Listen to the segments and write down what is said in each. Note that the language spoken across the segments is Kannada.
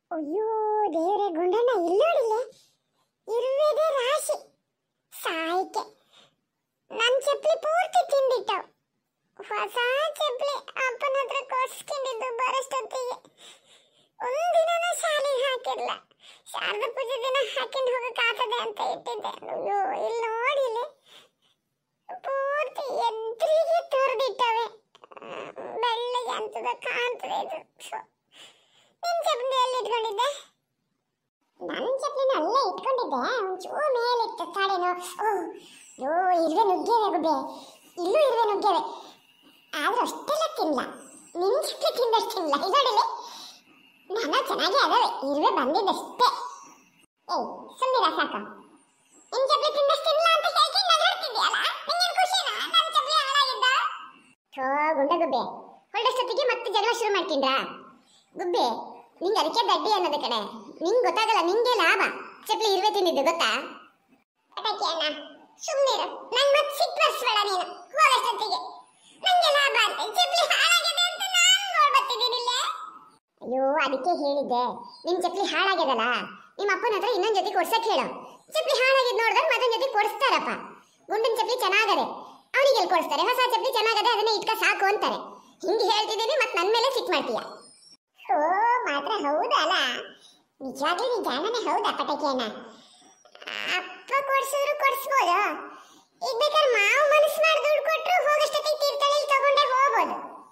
ಅಯ್ಯೋ ದೇವ್ರೆ ಗುಂಡಣ್ಣ ಇಲ್ಲೋಡಿಲೆ ಇರುವೆದೆ ರಾಶಿ ಸಾಯ್ಕೆ ನನ್ ಚಪ್ಲಿ ಪೂರ್ತಿ ತಿಂದಿಟ್ಟವು ಹೊಸ ಚಪ್ಲಿ ಅಪ್ಪನ ಹತ್ರ ಕೊಡ್ಸ್ಕೊಂಡಿದ್ದು ಬರೋಷ್ಟೊತ್ತಿಗೆ ಒಂದಿನ ಶಾಲೆಗೆ ಹಾಕಿರ್ಲ ಶಾರದ ಪೂಜೆ ದಿನ ಹಾಕೊಂಡು ಹೋಗಕ್ ಆಗ್ತದೆ ಅಂತ ಇಟ್ಟಿದ್ದೆ ಅಯ್ಯೋ ಇಲ್ಲಿ ನೋಡಿಲೆ ಪೂರ್ತಿ ಎದ್ರಿಗೆ ತುರಿದಿಟ್ಟವೆ ಬೆಳ್ಳಗೆ ಅಂತದ ಕಾಣ್ತದೆ ಇದು ಸೊ ನಿನ್ ಚಪ್ಲಿ ಎಲ್ಲಿ ಇಟ್ಕೊಂಡಿದ್ದೆ ನನ್ನ ಚಪ್ಲಿನ ಅಲ್ಲೇ ಇಟ್ಕೊಂಡಿದ್ದೆ ಒಂಚೂರು ಮೇಲೆ ಇತ್ತು ತಾಡೇನೋ ಓ ಯೋ ಇರುವೆ ನುಗ್ಗೇವೆ ಗುಬ್ಬೆ ಇಲ್ಲೂ ಇರುವೆ ನುಗ್ಗೇವೆ ಆದ್ರೂ ಅಷ್ಟೆಲ್ಲ ತಿನ್ಲ ನಿನ್ ಚಪ್ಲಿ ತಿಂದಷ್ಟು ತಿನ್ಲ ಇಲ್ಲೋಡಿಲೆ ನಾನು ಚೆನ್ನಾಗಿ ಅದಾವೆ ಇರುವೆ ಬಂದಿದ್ದಷ್ಟೇ ಏಯ್ ಸುಮ್ಮನಿರ ಸಾಕು ನಿನ್ ಚಪ್ಲಿ ತಿಂದಷ್ಟು ತಿನ್ಲ ಅಂತ ಹೇಳ್ತೀನಿ ನಗಾಡ್ತಿದ್ಯಲ್ಲ ನಿಂಗೇನ್ ಖುಷಿನಾ ನನ್ನ ಚಪ್ಲಿ ಹಾಳಾಗಿದ್ದ ಥೋ ಗುಂಡ ಗುಬ್ಬೆ ಹೊರಡಷ್ಟೊತ್ತಿಗೆ ಮತ್ತೆ ಜಗಳ ಶುರು ಮಾಡ್ಕೊಂಡ್ರಾ ಗುಬ್ಬೆ ನಿಂಗೆ ಅದಕ್ಕೆ ದಡ್ಡಿ ಅನ್ನೋದು ಕಡೆ ನಿಂಗೆ ಗೊತ್ತಾಗಲ್ಲ ನಿಂಗೆ ಲಾಭ ಚಪ್ಲಿ ಇರುವೆ ತಿಂದಿದ್ದು ಗೊತ್ತಾ ಪಟಾಕಿ ಅಣ್ಣ ಸುಮ್ಮನಿರು ನಂಗೆ ಮತ್ತೆ ಸಿಟ್ಟು ಬರ್ಸ್ಬೇಡ ನೀನು ಹೋಗಷ್ಟೊತ್ತಿಗೆ ನಂಗೆ ಲಾಭ ಅಂತ ಚಪ್ಲಿ ಹಾಳಾಗಿದೆ ಅಂತ ನಾನು ನೋಡ್ಬರ್ತಿದ್ದೀನಿಲ್ಲ ಅಯ್ಯೋ ಅದಕ್ಕೆ ಹೇಳಿದ್ದೆ ನಿಮ್ ಚಪ್ಲಿ ಹಾಳಾಗ್ಯದಲ್ಲ ನಿಮ್ಮ ಅಪ್ಪನ ಹತ್ರ ಇನ್ನೊಂದ್ ಜೊತೆ ಕೊಡ್ಸಕ್ ಹೇಳು ಚಪ್ಲಿ ಹಾಳಾಗಿದ್ ನೋಡಿದ್ರೆ ಮತ್ತೊಂದ್ ಜೊತೆ ಕೊಡಿಸ್ತಾರಪ್ಪ ಗುಂಡಿನ ಚಪ್ಲಿ ಚೆನ್ನಾಗದೆ ಅವನಿಗೆ ಎಲ್ಲಿ ಕೊಡಿಸ್ತಾರೆ ಹೊಸ ಚಪ್ಲಿ ಚೆನ್ನಾಗದೆ ಅದನ್ನೇ ಇಟ್ಕ ಸಾಕು ಅಂತಾರೆ ಹಿಂಗೆ ಹೇಳ್ತಿದ್ದೀನಿ ಮತ್ತೆ ನನ್ನ ಮೇಲೆ ಸಿಟ್ಟು ಮಾಡ್ತೀಯ ಓ ಮಾತ್ರ ಹೌದಲ್ಲ ನಿಜವಾಗ್ಲೂ ನೀ ಜಾಣನೆ ಹೌದಾ ಪಟಾಕಿಯನ್ನ ಅಪ್ಪ ಕೊಡ್ಸಿದ್ರು ಕೊಡಿಸ್ಬೋದು ಈಗ ಬೇಕಾದ್ರೆ ಮಾವು ಮನಸ್ಸು ಮಾಡಿ ದುಡ್ಡು ಕೊಟ್ಟರು ಹೋಗಷ್ಟೊತ್ತಿಗೆ ತೀರ್ಥಹಳ್ಳಿ ತಗೊಂಡೇ ಹೋಗ್ಬೋದು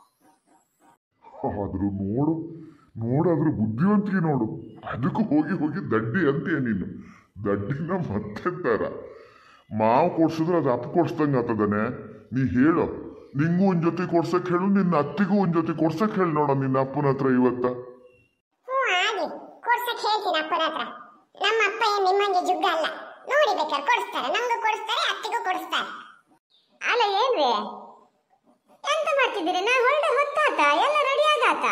ಆದ್ರೂ ನೋಡು ನೋಡಾದ್ರೂ ಬುದ್ಧಿವಂತಿಗೆ ನೋಡು ಅದಕ್ಕೂ ಹೋಗಿ ಹೋಗಿ ದಡ್ಡಿ ಅಂತೀಯ ನೀನು ದಡ್ಡಿನ ಮತ್ತೆಂತಾರ ಮಾವು ಕೊಡ್ಸಿದ್ರೆ ಅದು ಅಪ್ಪ ಕೊಡ್ಸ್ದಂಗೆ ಆತದನೆ ನೀ ಹೇಳು ನಿಂಗೂ ಒಂದ್ ಜೊತೆ ಕೊಡ್ಸಕ್ ಹೇಳು ನಿನ್ನ ಅತ್ತಿಗೂ ಒಂದ್ ಜೊತೆ ಕೊಡ್ಸಕ್ ಹೇಳು ನೋಡ ನಿನ್ನ ಅಪ್ಪನ ಹತ್ರ ಇವತ್ತ ಹ್ಞೂ ಆಗಿ ಕೊಡ್ಸಕ್ ಹೇಳ್ತೀನಿ ಅಪ್ಪನ ಹತ್ರ ನಮ್ಮ ಅಪ್ಪ ಏನ್ ನಿಮ್ಮಂಗೆ ಜುಗ್ಗ ಅಲ್ಲ ನೋಡಿ ಬೇಕಾದ್ರೆ ಕೊಡಿಸ್ತಾರೆ ನಮಗೂ ಕೊಡಿಸ್ತಾರೆ ಅತ್ತಿಗೂ ಕೊಡಿಸ್ತಾರೆ ಅಲ್ಲ ಏನ್ರಿ ಎಂತ ಮಾಡ್ತಿದ್ದೀರಿ ನಾ ಹೊರಡೆ ಹೊತ್ತಾತ ಎಲ್ಲ ರೆಡಿ ಆಗಾತ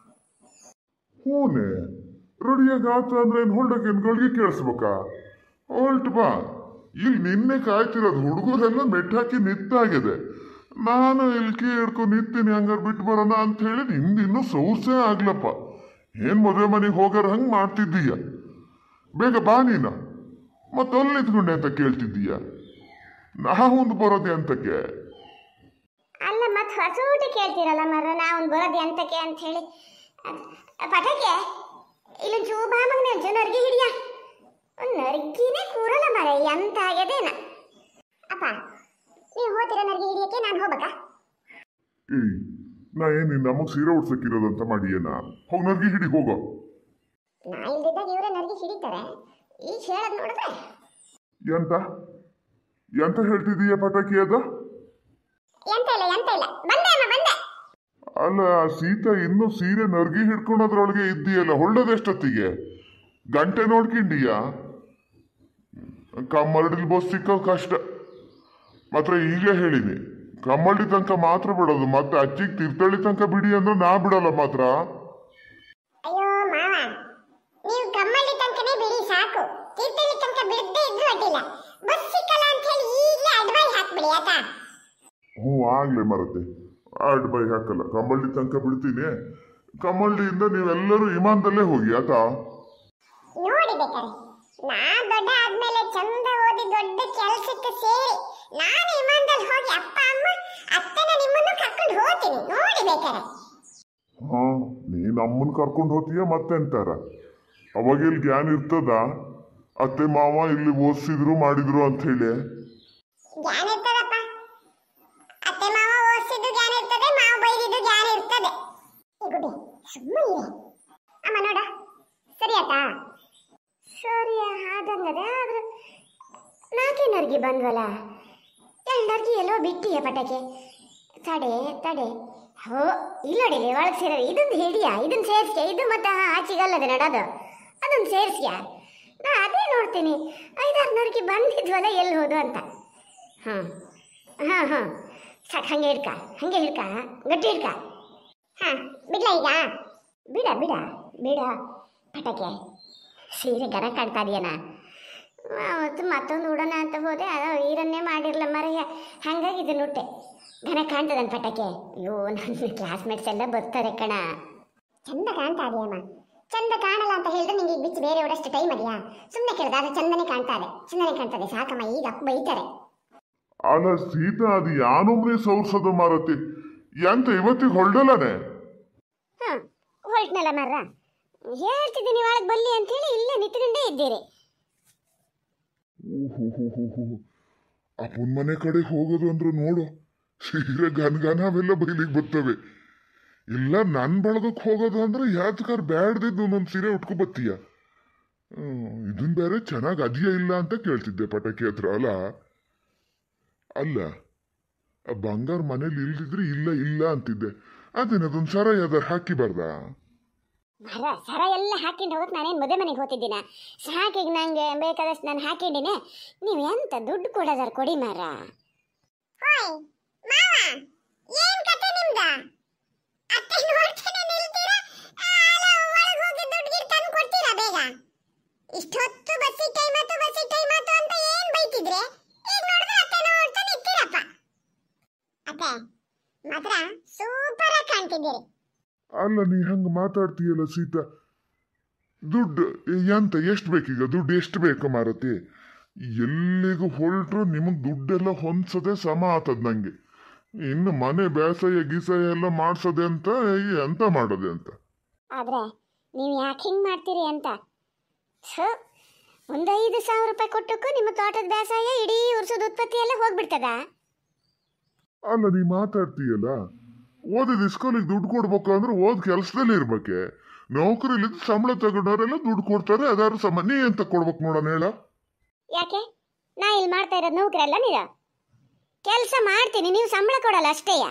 ಹೂನೆ ರೆಡಿಯಾಗಿ ಆತ ಅಂದ್ರೆ ಏನು ಹೊರಡಕ್ಕೆ ಏನು ಗಳಿಗೆ ಕೇಳಿಸ್ಬೇಕಾ ಹೊಲ್ಟ್ ಬಾ ಇಲ್ಲಿ ನಿನ್ನೆ ಕಾಯ್ತಿರೋದು ಹುಡುಗರೆಲ್ಲ ಮೆಟ್ಟಾಕಿ ನಿತ್ತಾಗಿದೆ ನಾನು ಇಲ್ಕೆ ಹಿಡ್ಕೊಂಡು ನಿಂತೀನಿ ಹಂಗಾರೆ ಬಿಟ್ಟು ಬರೋಣ ಅಂತ ಹೇಳಿ ನಿಂದು ಇನ್ನೂ ಸೌಸೆ ಆಗ್ಲಪ್ಪ ಏನ್ ಮದುವೆ ಮನೆಗೆ ಹೋಗಾರ ಹಂಗೆ ಮಾಡ್ತಿದ್ದೀಯ ಬೇಗ ಬಾ ನೀನ ಮತ್ತೆ ಅಲ್ಲಿ ನಿಂತ್ಕೊಂಡೆ ಅಂತ ಕೇಳ್ತಿದ್ದೀಯ ನಾವೊಂದು ಬರೋದೆ ಅಂತಕ್ಕೆ ಅಲ್ಲ ಮತ್ತೆ ಹೊಸ ಊಟ ಕೇಳ್ತೀರಲ್ಲ ಮರ ನಾವು ಬರೋದು ಎಂತಕ್ಕೆ ಅಂತ ಹೇಳಿ ಪಟಾಕೆ ಇಲ್ಲೊಂದು ಚೂ ಬಾ ಮಗನೇ ಒಂಚೂ ನರ್ಗಿ ಹಿಡಿಯ ಒಂದು ನರ್ಗಿನೇ ಕೂರಲ್ಲ ಮರ ಎಂತ ಆಗ್ಯದೇನ ಅಪ್ಪ ನೀವು ಹೋಗ್ತೀರಾ ನರ್ಗಿ ಹಿಡಿಯಕ್ಕೆ ನಾನು ಹೋಗ್ಬೇಕಾ ಏಯ್ ನಾ ಏನು ನಮಗೆ ಸೀರೆ ಉಡ್ಸಕ್ಕಿರೋದಂತ ಮಾಡಿಯೇನ ಹೋಗಿ ನರ್ಗಿ ಹಿಡಿ ಹೋಗೋ ನಾ ಇಲ್ದಿದ್ದಾಗ ಇವರೇ ನರ್ಗಿ ಹಿಡಿತಾರೆ ಈಗ ಹೇಳೋದು ನೋಡಿದ್ರೆ ಎಂತ ಎಂತ ಹೇಳ್ತಿದೀಯ ಪಟಾಕಿ ಅದ ಎಂತ ಇಲ್ಲ ಎಂತ ಇಲ್ಲ ಬಂದೆ ಅಮ್ಮ ಬಂದೆ ಅಲ್ಲ ಆ ಸೀತಾ ಇನ್ನೂ ಸೀರೆ ನರ್ಗಿ ಹಿಡ್ಕೊಳೋದ್ರೊಳಗೆ ಇದ್ದೀಯಲ್ಲ ಹೊಳ್ಳೋದೆಷ್ಟೊತ್ತಿಗೆ ಗಂಟೆ ನೋಡ್ಕೊಂಡಿಯ ಕಮ್ಮರಡಿಲ್ ಬಸ್ ಸಿಕ್ಕೋದು ಕಷ್ಟ ಮಾತ್ರ ಈಗಲೇ ಹೇಳಿನಿ ಕಮ್ಮಳ್ಳಿ ತನಕ ಮಾತ್ರ ಬಿಡೋದು ಮತ್ತೆ ಅಜ್ಜಿಗೆ ತೀರ್ಥಹಳ್ಳಿ ತನಕ ಬಿಡಿ ಅಂದ್ರೆ ನಾ ಬಿಡಲ್ಲ ಮಾತ್ರ ಅಯ್ಯೋ ಮಾವ ನೀವು ಕಮ್ಮಳ್ಳಿ ತನಕನೇ ಬಿಡಿ ಸಾಕು ತೀರ್ಥಹಳ್ಳಿ ತನಕ ಬಿಡದೇ ಇದ್ರು ಅಡ್ಡಿಲ್ಲ ಬಸ್ ಸಿಕ್ಕಲ್ಲ ಅಂತ ಹೇಳಿ ಈಗಲೇ ಅಡ್ವೈ ಹಾಕ್ಬಿಡಿ ಆತಾ ಹ್ಞೂ ಆಗ್ಲೇ ಮರತೆ ಆಡ್ ಬೈ ಹಾಕಲ್ಲ ಕಮ್ಮಳ್ಳಿ ತನಕ ಬಿಡ್ತೀನಿ ಕಮ್ಮಳ್ಳಿಯಿಂದ ನೀವೆಲ್ಲರೂ ವಿಮಾನದಲ್ಲೇ ಹೋಗಿ ಆತಾ ನೋಡಿ ಬೇಕಾರೆ ನಾ ದೊಡ್ಡ ಆದ್ಮೇಲೆ ಚಂದ ಓದಿ ದೊಡ್ಡ ಕೆಲ್ಸಕ್ಕೆ ಸೇರಿ ನಾನು ವಿಮಾನದಲ್ಲಿ ಹೋಗಿ ಅಪ್ಪ ಅಮ್ಮ ಅತ್ತೆನ ನಿಮ್ಮನ್ನು ಕರ್ಕೊಂಡು ಹೋಗ್ತೀನಿ ನೋಡಿ ಬೇಕಾರೆ ಹಾ ನೀ ನಮ್ಮನ್ ಕರ್ಕೊಂಡು ಹೋತೀಯ ಮತ್ತೆ ಅಂತಾರ ಅವಾಗ ಇಲ್ಲಿ ಜ್ಞಾನ ಇರ್ತದ ಅತ್ತೆ ಮಾವ ಇಲ್ಲಿ ಓದಿಸಿದ್ರು ಮಾಡಿದ್ರು ಅಂತ ಹೇಳಿ ಜ್ಞಾನ ಇರ್ತದಪ್ಪ ಅತ್ತೆ ಮಾವ ಓದಿಸಿದ್ದು ಜ್ಞಾನ ಇರ್ತದೆ ಮಾವ ಬೈದಿದ್ದು ಜ್ಞಾನ ಇರ್ತದೆ ಈ ಗುಡಿ ಸುಮ್ಮನೆ ಇರೆ ಅಮ್ಮ ನೋಡ ಸರಿ ಆತಾ ಸರಿ ಆದಂಗದೆ ಆದ್ರೆ ನಾಲ್ಕೇ ನರ್ಗಿ ಬಂದ್ವಲ್ಲ ಎರಡು ನರ್ಗಿ ಎಲ್ಲೋ ಬಿಟ್ಟಿಯ ಪಟಾಕೆ ತಡೆ ತಡೆ ಹೋ ಇಲ್ಲೋಡಿಲಿ ಒಳಗೆ ಸೇರೋದು ಇದೊಂದು ಹಿಡಿಯ ಇದನ್ನ ಸೇರಿಸ್ಕೆ ಇದು ಮತ್ತೆ ಆಚೆಗಲ್ಲದೆ ನಡೋದು ಅದೊಂದು ಸೇರಿಸ್ಯ ನಾ ಅದೇ ನೋಡ್ತೀನಿ ಐದಾರು ನರ್ಗಿ ಬಂದಿದ್ವಲ್ಲ ಎಲ್ಲಿ ಹೋದು ಅಂತ ಹಾಂ ಹಾಂ ಹಾಂ ಸಾಕು ಹಂಗೆ ಹಿಡ್ಕ ಹಂಗೆ ಹಿಡ್ಕ ಗಟ್ಟಿ ಹಿಡ್ಕ ಹಾಂ ಬಿಡ್ಲ ಈಗ ಬಿಡ ಬಿಡ ಬಿಡ ಪಟಾಕೆ ಸೀರೆ ಗರ ಕಾಣ್ತಾ ಇದೆಯನ ಅವತ್ತು ಮತ್ತೊಂದು ಉಡೋಣ ಅಂತ ಹೋದೆ ಅದು ಈರನ್ನೇ ಮಾಡಿರಲ್ಲ ಮರೆಯ ಹಂಗಾಗಿ ಇದು ನುಟ್ಟೆ ಘನ ಕಾಣ್ತದನ್ ಪಟಾಕೆ ಅಯ್ಯೋ ನನ್ನ ಕ್ಲಾಸ್ಮೇಟ್ಸ್ ಎಲ್ಲ ಬರ್ತಾರೆ ಕಣ ಚಂದ ಕಾಣ್ತಾ ಇದೆಯಮ್ಮ ಚಂದ ಕಾಣಲ್ಲ ಅಂತ ಹೇಳಿದ್ರೆ ನಿಂಗೆ ಈಗ ಬಿಚ್ಚಿ ಬೇರೆ ಓಡಷ್ಟು ಟೈಮ್ ಅದೆಯಾ ಸುಮ್ಮನೆ ಕೇಳ್ದೆ ಅದು ಚಂದನೆ ಕಾಣ್ತಾ ಇದೆ ಚಂದನೆ ಕಾಣ್ತದೆ ಸಾಕಮ್ಮ ಈಗ ಅಪ್ಪ ಬೈತಾರೆ ಅಲ್ಲ ಸೀತಾ ಅದು ಯಾನೊಮ್ಮೆ ಸೌರ್ಸೋದು ಮಾರತಿ ಎಂತ ಇವತ್ತಿಗೆ ಹೊಲ್ಡಲ್ಲನೆ ಹಾ ಹೊರಟ್ನಲ್ಲ ಮರ್ರ ಹೇಳ್ತಿದ್ದೀನಿ ಒಳಗೆ ಬಲ್ಲಿ ಅಂತೇಳಿ ಇಲ್ಲೇ ನಿಂತ್ಕೊಂಡೇ ಇದ್ದೀರಿ ಅಪ್ಪನ ಮನೆ ಕಡೆ ಹೋಗೋದು ಅಂದ್ರೆ ನೋಡು ಸೀರೆ ಗನ್ಗನ ಅವೆಲ್ಲ ಬೈಲಿಗೆ ಬರ್ತವೆ ಇಲ್ಲ ನನ್ನ ಬಳಗಕ್ಕೆ ಹೋಗೋದು ಅಂದ್ರೆ ಯಾತಕಾರ ಬ್ಯಾಡ್ದಿದ್ದು ಒಂದೊಂದು ಸೀರೆ ಉಟ್ಕೊ ಬತ್ತೀಯ ಇದನ್ ಬೇರೆ ಚೆನ್ನಾಗಿ ಅದಿಯ ಇಲ್ಲ ಅಂತ ಕೇಳ್ತಿದ್ದೆ ಪಟಾಕಿ ಹತ್ರ ಅಲ್ಲ ಅಲ್ಲ ಆ ಬಂಗಾರ ಮನೇಲಿ ಇಲ್ದಿದ್ರೆ ಇಲ್ಲ ಇಲ್ಲ ಅಂತಿದ್ದೆ ಅದೇನದೊಂದು ಸರ ಯಾವ್ದಾರು ಹಾಕಿ ಬರ್ದಾ ಮರ ಸರ ಎಲ್ಲ ಹಾಕೊಂಡು ಹೋಗಕ್ಕೆ ನಾನೇನು ಮದುವೆ ಮನೆಗೆ ಹೋಗ್ತಿದ್ದೀನ ಸಾಕಿಗೆ ನಂಗೆ ಬೇಕಾದಷ್ಟು ನಾನು ಹಾಕೊಂಡಿನಿ ನೀವು ಎಂತ ದುಡ್ಡು ಕೊಡೋದಾರ ಕೊಡಿ ಮರ ಹೋಯ್ ಮಾವ ಏನ್ ಕತೆ ನಿಮ್ದ ಅತ್ತೆ ನೋಡ್ತಾನೆ ನಿಲ್ತೀರಾ ಅಲ್ಲ ಒಳಗೆ ಹೋಗಿ ದುಡ್ಡು ಗಿಡ್ ತಂದು ಕೊಡ್ತೀರಾ ಬೇಗ ಇಷ್ಟೊತ್ತು ಬಸ್ಸಿ ಟೈಮ್ ಆತು ಬಸ್ಸಿ ಟೈಮ್ ಆತು ಅಂತ ಏನ್ ಬೈತಿದ್ರೆ ಈಗ ನೋಡಿದ್ರೆ ಅತ್ತೆ ನೋಡ್ತಾ ನಿಂತೀರಪ್ಪ ಅತ್ತೆ ಮಾತ್ರ ಸೂಪರ್ ಆಗಿ ಕಾಣ್ತಿದ್ದೀರಿ ಅಲ್ಲ ನೀ ಹಂಗೆ ಮಾತಾಡ್ತೀಯಲ್ಲ ಸೀತಾ ದುಡ್ಡು ಎಂತ ಎಷ್ಟು ಬೇಕೀಗ ದುಡ್ಡು ಎಷ್ಟು ಬೇಕು ಮಾರತಿ ಎಲ್ಲಿಗೂ ಹೊರಟ್ರು ನಿಮಗೆ ದುಡ್ಡೆಲ್ಲ ಹೊಂದ್ಸದೆ ಸಮ ಆತದ ನಂಗೆ ಇನ್ನು ಮನೆ ಬೇಸಾಯ ಗೀಸಾಯ ಎಲ್ಲ ಮಾಡ್ಸೋದೆ ಅಂತ ಎಂತ ಮಾಡೋದೆ ಅಂತ ಆದ್ರೆ ನೀವು ಯಾಕೆ ಹಿಂಗೆ ಮಾಡ್ತೀರಿ ಅಂತ ಸೊ ಒಂದು ಐದು ಸಾವಿರ ರೂಪಾಯಿ ಕೊಟ್ಟಕ್ಕೂ ನಿಮ್ಮ ತೋಟದ ಬೇಸಾಯ ಇಡೀ ವರ್ಷದ ಉತ್ಪತ್ತಿ ಎಲ್ಲ ಹೋಗ್ಬಿಡ್ತದ ಅಲ್ಲ ನೀ ಮಾತಾಡ್ತೀಯಲ್ಲ ಓದಿದ ಸ್ಕೂಲಿಗೆ ದುಡ್ಡು ಕೊಡ್ಬೇಕು ಅಂದ್ರೆ ಓದ್ ಕೆಲಸದಲ್ಲಿ ಇರ್ಬೇಕೆ ನೌಕರಿಲಿ ಸಂಬಳ ತಗೊಂಡವರೆಲ್ಲ ದುಡ್ಡು ಕೊಡ್ತಾರೆ ಅದಾರು ಸಮ ನೀ ಎಂತ ಕೊಡ್ಬೇಕು ನೋಡೋಣ ಹೇಳ ಯಾಕೆ ನಾ ಇಲ್ಲಿ ಮಾಡ್ತಾ ಇರೋದು ನೌಕರಲ್ಲ ನೀವು ಕೆಲಸ ಮಾಡ್ತೀನಿ ನೀವು ಸಂಬಳ ಕೊಡಲ್ಲ ಅಷ್ಟೇಯ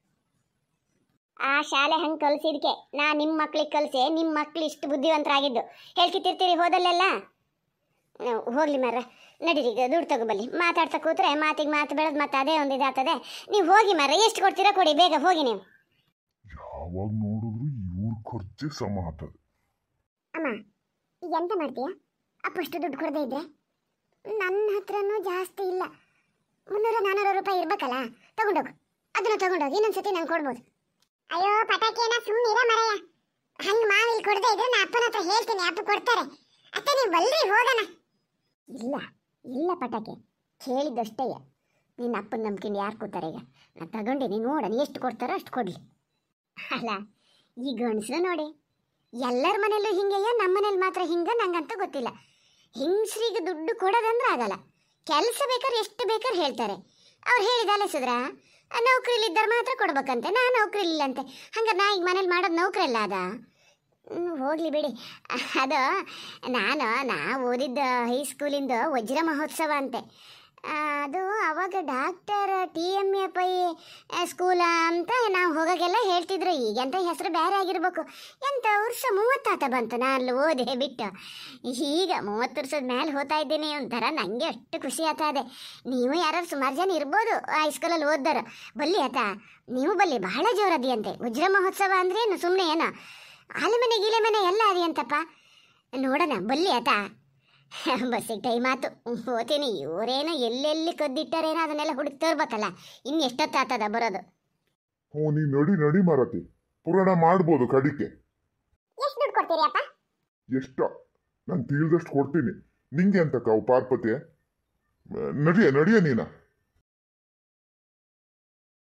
ಆ ಶಾಲೆ ಹಂಗೆ ಕಲಿಸಿದ್ಕೆ ನಾ ನಿಮ್ಮ ಮಕ್ಳಿಗೆ ಕಲಿಸಿ ನಿಮ್ಮ ಮಕ್ಳು ಇಷ್ಟು ಬುದ್ಧಿವಂತರಾಗಿದ್ದು ಹೇಳ್ತಿರ್ತೀರಿ ಹೋದಲ್ಲೆಲ್ಲ ನಾವು ಹೋಗ್ಲಿ ಮರ ನಡೀರಿ ಈಗ ದುಡ್ಡು ತಗೋಬಲ್ಲಿ ಮಾತಾಡ್ತಾ ಕೂತ್ರೆ ಮಾತಿಗೆ ಮಾತು ಬೆಳೆದು ಮತ್ತೆ ಅದೇ ಒಂದು ಇದಾಗ್ತದೆ ನೀವು ಹೋಗಿ ಮರ ಎಷ್ಟು ಕೊಡ್ತೀರಾ ಕೊಡಿ ಬೇಗ ಹೋಗಿ ನೀವು ಯಾವಾಗ ನೋಡಿದ್ರು ಇವ್ರ ಖರ್ಚೆ ಸಮ ಆತದ ಅಮ್ಮ ಈಗ ಎಂತ ಮಾಡ್ತೀಯಾ ಅಪ್ಪಷ್ಟು ದುಡ್ಡು ಕೊಡದೇ ಇದ್ರೆ ನನ್ನ ಹತ್ರನೂ ಜಾಸ್ತಿ ಇಲ್ಲ ಮುನ್ನೂರ ನಾನ್ನೂರು ರೂಪಾಯಿ ಇರ್ಬೇಕಲ್ಲ ತಗೊಂಡೋಗು ಅದನ್ನ ತಗೊಂಡೋಗಿ ಇನ್ನೊಂದ್ಸತಿ ನಂಗೆ ಕೊಡ್ಬೋದು ಅಯ್ಯೋ ಪಟಾಕಿಯನ್ನ ಸುಮ್ಮನಿರ ಮರಯ್ಯ ಹಂಗೆ ಮಾವಿಲ್ ಕೊಡದೇ ಇದ್ರೆ ನಾ ಅಪ್ಪನ ಹತ್ರ ಹೇಳ್ತೀನಿ ಅಪ್ಪ ಕೊಡ್ತಾರೆ ಅತ್ತೆ ನೀವು ಬಲ್ರಿ ಹೋಗೋಣ ಇಲ್ಲ ಇಲ್ಲ ಪಟಾಕಿ ಕೇಳಿದ್ದಷ್ಟೇಯ ನಿನ್ನ ಅಪ್ಪನ ನಂಬ್ಕೊಂಡು ಯಾರು ಕೂತಾರೆ ಈಗ ನಾನು ತಗೊಂಡಿನಿ ನೋಡೋಣ ಎಷ್ಟು ಕೊಡ್ತಾರೋ ಅಷ್ಟು ಕೊಡಲಿ ಅಲ್ಲ ಈ ಗಂಡಸ್ರು ನೋಡಿ ಎಲ್ಲರ ಮನೆಯಲ್ಲೂ ಹಿಂಗೆಯ ನಮ್ಮ ಮನೇಲಿ ಮಾತ್ರ ಹಿಂಗ ನಂಗಂತೂ ಗೊತ್ತಿಲ್ಲ ಹಿಂಗ್ಸ್ರಿಗೆ ದುಡ್ಡು ಕೊಡೋದಂದ್ರೆ ಆಗಲ್ಲ ಕೆಲಸ ಬೇಕಾದ್ರೆ ಎಷ್ಟು ಬೇಕಾದ್ರೆ ಹೇಳ್ತಾರೆ ಅವ್ರು ಹೇಳಿದಲ್ಲ ಸುದ್ರ ನೌಕರಿಲಿದ್ದಾರೆ ಮಾತ್ರ ಕೊಡ್ಬೇಕಂತೆ ನಾ ನೌಕರಿಲಿಲ್ಲ ಅಂತೆ ಹಂಗಾರೆ ನಾ ಈಗ ಮನೇಲಿ ಮಾಡೋದು ನೌಕರಲ್ಲ ಅದ ಹ್ಮ್, ಹೋಗ್ಲಿ ಬಿಡಿ ಅದು ನಾನು ನಾ ಓದಿದ್ದ ಹೈಸ್ಕೂಲಿಂದ ವಜ್ರ ಮಹೋತ್ಸವ ಅಂತೆ ಆ, ಅದು ಅವಾಗ doctor T M A Pai school ಅಂತ ನಾವು ಹೋಗೋಗೆಲ್ಲ ಹೇಳ್ತಿದ್ರು ಈಗೆಂತ ಹೆಸರು ಬೇರೆ ಆಗಿರ್ಬೇಕು ಎಂತ ವರ್ಷ ಮೂವತ್ತಾತ ಬಂತು ನಾನು ಅಲ್ಲಿ ಓದೆ ಬಿಟ್ಟು ಈಗ ಮೂವತ್ತು ವರ್ಷದ ಮೇಲೆ ಹೋಗ್ತಾ ಇದ್ದೀನಿ ಒಂಥರ ನನಗೆ ಅಷ್ಟು ಖುಷಿ ಆಗ್ತಾ ಇದೆ ನೀವು ಯಾರು ಸುಮಾರು ಜನ ಇರ್ಬೋದು ಹೈಸ್ಕೂಲಲ್ಲಿ ಓದ್ದಾರ ಬಲ್ಲಿ ಆತ ನೀವು ಬಲ್ಲಿ ಬಹಳ ಜೋರದಿಯಂತೆ ವಜ್ರ ಮಹೋತ್ಸವ ಅಂದ್ರೆ ಏನು ಸುಮ್ಮನೆ ಏನೋ ಆಲೆಮನೆ ಗೀಲೆಮನೆ ಎಲ್ಲ ಅದಿಯಂತಪ್ಪ ನೋಡೋಣ ಬಲ್ಲಿ ಆತ ಬಸ್ಸಿಗೆ ಟೈಮ್ ಆತು ಹೋತೀನಿ ಇವರೇನೋ ಎಲ್ಲೆಲ್ಲಿ ಕದ್ದಿಟ್ಟಾರೇನೋ ಅದನ್ನೆಲ್ಲ ಹುಡುಕ್ ತರ್ಬೇಕಲ್ಲ ಇನ್ನು ಎಷ್ಟೊತ್ತಾತದ ಬರೋದು ಹ್ಞೂ ನೀ ನಡಿ ನಡಿ ಮಾರತಿ ಪುರಾಣ ಮಾಡ್ಬೋದು ಕಡಿಕೆ ಎಷ್ಟು ದುಡ್ಡು ಕೊಡ್ತೀರಿ ಅಪ್ಪ ಎಷ್ಟ ನಾನು ತಿಳಿದಷ್ಟು ಕೊಡ್ತೀನಿ ನಿಂಗೆ ಅಂತ ಕಾವು ಪಾರ್ಪತಿ ನಡಿಯ ನಡಿಯ ನೀನ